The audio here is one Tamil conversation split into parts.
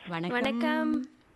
வணக்கம் வணக்கம்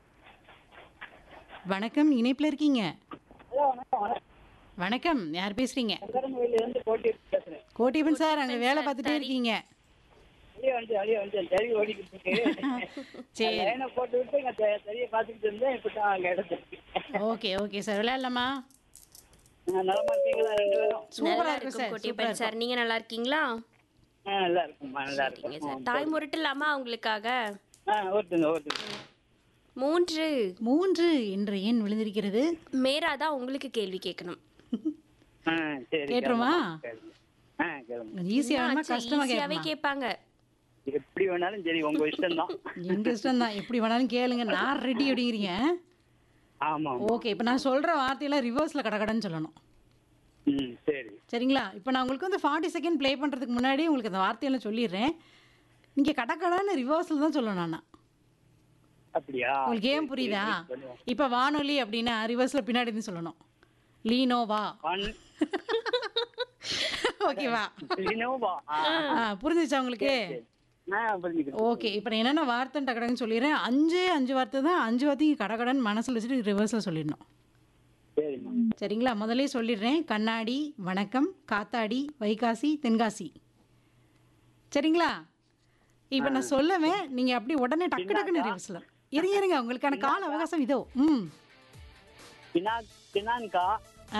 வணக்கம் இணைப்புல இருக்கீங்க ஹலோ வணக்கம் வணக்கம் வணக்கம் யார் பேசுறீங்க சங்கரன்கோயிலேருந்து போட்டி பேசுகிறேன் கோட்டியப்பன் சார் அங்க வேலை பார்த்துட்டே இருக்கீங்க வெளியே வந்து வெளியே வந்து சரி ஓடிக்கிட்டு இருக்கு சரி லைனை போட்டு விட்டு இங்கே சரியை பார்த்துக்கிட்டு இருந்தேன் இப்போ தான் அங்கே இடத்துக்கு ஓகே ஓகே சார் விளையாடலாமா நலமா இருக்கீங்களா ரெண்டு பேரும் சூப்பரா நல்லா இருக்கும் இருக்கும் சார் கோட்டியப்பன் சூப்பரா சார் நீங்க நல்லா இருக்கீங்களா ஆ நல்லா இருக்கும்மா நல்லா சரிங்க இருக்கும் சார் தாய் முரட்டலாமா உங்களுக்காக ஆ ஓட்டுங்க ஓட்டுங்க மூன்று மூன்று என்ற எண் விழுந்திருக்கிறது மேரா தான் உங்களுக்கு கேள்வி கேட்கணும் ஆ சரி கேட்டுருமா? கேளுங்க. ஆ கேளுங்க ஈஸியா வேணுமா ஆச்சு, கஷ்டமா ஈஸியாவே கேட்கணுமா கேட்பாங்க எப்படி வேணாலும் சரி உங்க இஷ்டம் தான் எங்க இஷ்டம் தான் எப்படி வேணாலும் கேளுங்க நான் ரெடி அப்படிங்கிறீங்க ஆமா ஓகே இப்போ நான் சொல்ற வார்த்தையெல்லாம் ரிவர்ஸ்ல கடகடன்னு சொல்லணும் ம் சரி சரிங்களா இப்போ நான் உங்களுக்கு வந்து ஃபார்ட்டி செகண்ட் ப்ளே பண்ணுறதுக்கு முன்னாடி உங்களுக்கு அந்த வார்த்தையெல்லாம் சொல்லிடுறேன் நீங்கள் கடக்கடான்னு ரிவர்ஸில் தான் சொல்லணும் நான் அப்படியா உங்களுக்கு ஏன் புரியுதா இப்போ வானொலி அப்படின்னா ரிவர்ஸில் பின்னாடி இருந்து சொல்லணும் லீனோ வா ஒன் ஓகேவா இனோவா ஆ ஆ புரிஞ்சுச்சா உங்களுக்கு ஆ புரிஞ்சுக்கிறேன் ஓகே இப்போ நான் என்னென்ன வார்த்தை டக்கடன்னு சொல்லிடுறேன் அஞ்சு அஞ்சு வார்த்தை தான் அஞ்சு வார்த்தையும் கடகடன்னு மனசில் வச்சுட்டு ரிவர்ஸில் சொல்லிடணும் சரிம்மா சரிங்களா முதல்ல சொல்லிடுறேன் கண்ணாடி வணக்கம் காத்தாடி வைகாசி தென்காசி சரிங்களா இப்போ நான் சொல்லவேன் நீங்கள் அப்படி உடனே டக்கு டக்குன்னு ரிவர்ஸில் இருங்க இருங்க உங்களுக்கான கால அவகாசம் இதோ ம் பினா பினான்கா ஆ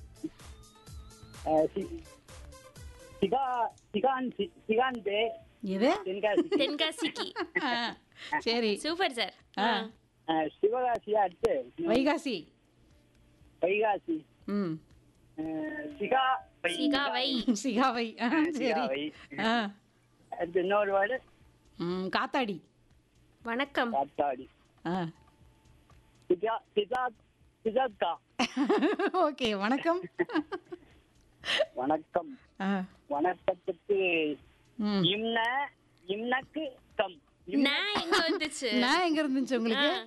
அஹ், சி- சிகா சிகான் சி- சிகான் பே எது தென்காசி தென்காசிக்கு ஆ, சரி சூப்பர் சார் ஆ அஹ், சிவகாசியா அடுத்து வைகாசி வைகாசி ம் அஹ், சிகா வை- சிகாவை சிகாவை ஆ சரி சிகாவை. ஆ அடுத்து இன்னொரு வேர்டு ம் காத்தாடி வணக்கம் காத்தாடி ஆ சிகா சிகா சிகாக்கா ஓகே வணக்கம் வணக்கம் ஆ வணக்கத்துக்கு ம் இம்ன இம்னக்கு கம் இம்- நான் எங்க வந்துச்சு நான் எங்க இருந்துச்சு உங்களுக்கு ஆ,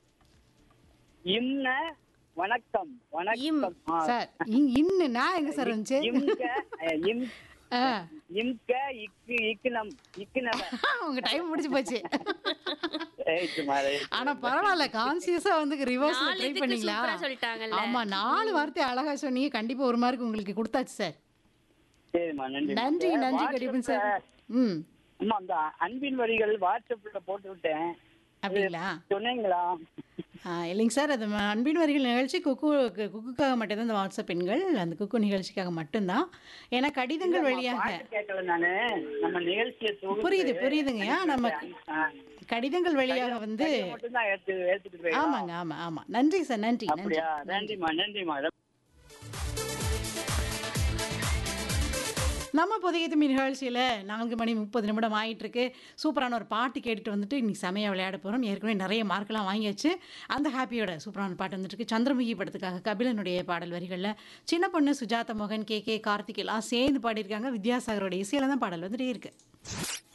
இம்ன வணக்கம் வணக்கம் ஆ, சார் இன்- இன்னு நான் எங்க சார் இருந்துச்சு இம்க அஹ், இம் ஆ இம்க இக்கு இக்குனம் இக்குனவ உங்க டைம் முடிஞ்சு போச்சு ரைட்டுமா ரைட் ஆனா பரவாயில்ல கான்சியஸா வந்து ரிவர்ஸ்ல நாலு ட்ரை இதுக்கு பண்ணீங்களா சூப்பரா சொல்லிட்டாங்கல்ல. ஆமா நாலு வார்த்தை அழகா சொன்னீங்க கண்டிப்பா ஒரு மார்க் உங்களுக்கு கொடுத்தாச்சு சார் சரிம்மா நன்றி நன்றி நன்றி கடிப்பன் சார் ம் அம்மா அந்த அன்பின் வரிகள் வாட்ஸ்அப்ல போட்டு விட்டேன் அப்படிங்களா சொன்னீங்களா ஆ, இல்லைங்க சார் அது ம- அன்பின் வரிகள் நிகழ்ச்சி குக்கு கு- குக்குக்காக மட்டும்தான் இந்த வாட்ஸ்அப் எண்கள் அந்த குக்கு நிகழ்ச்சிக்காக மட்டும்தான் ஏன்னா கடிதங்கள் வழியாக பாட்டு கேட்கல நானு நம்ம நிகழ்ச்சியை தொகுத்து புரியுது புரியுதுங்கய்யா நம்ம ஆ, கடிதங்கள் வழியாக வந்து கடிதம் மட்டும்தான் எடுத்து எடுத்துட்டு போயிடலாம் ஆமாங்க ஆமா ஆமா நன்றி சார் நன்றி நன்றி அப்படியா நன்றிம்மா நன்றிம்மா நம்ம புதிய தமிழ் நிகழ்ச்சியில் நான்கு மணி முப்பது நிமிடம் ஆயிட்டு இருக்கு சூப்பரான ஒரு பாட்டு கேட்டுட்டு வந்துட்டு இன்னைக்கு செமையாக விளையாட போகிறோம் ஏற்கனவே நிறைய மார்க்கெல்லாம் வாங்கியாச்சு அந்த ஹாப்பியோட சூப்பரான பாட்டு வந்துட்டு இருக்கு சந்திரமுகி படத்துக்காக கபிலனுடைய பாடல் வரிகளில் சின்ன பொண்ணு சுஜாதா மோகன் கே கே கார்த்திக் எல்லாம் சேர்ந்து பாடியிருக்காங்க வித்யாசாகரோட இசையில தான் பாடல் வந்துட்டே இருக்கு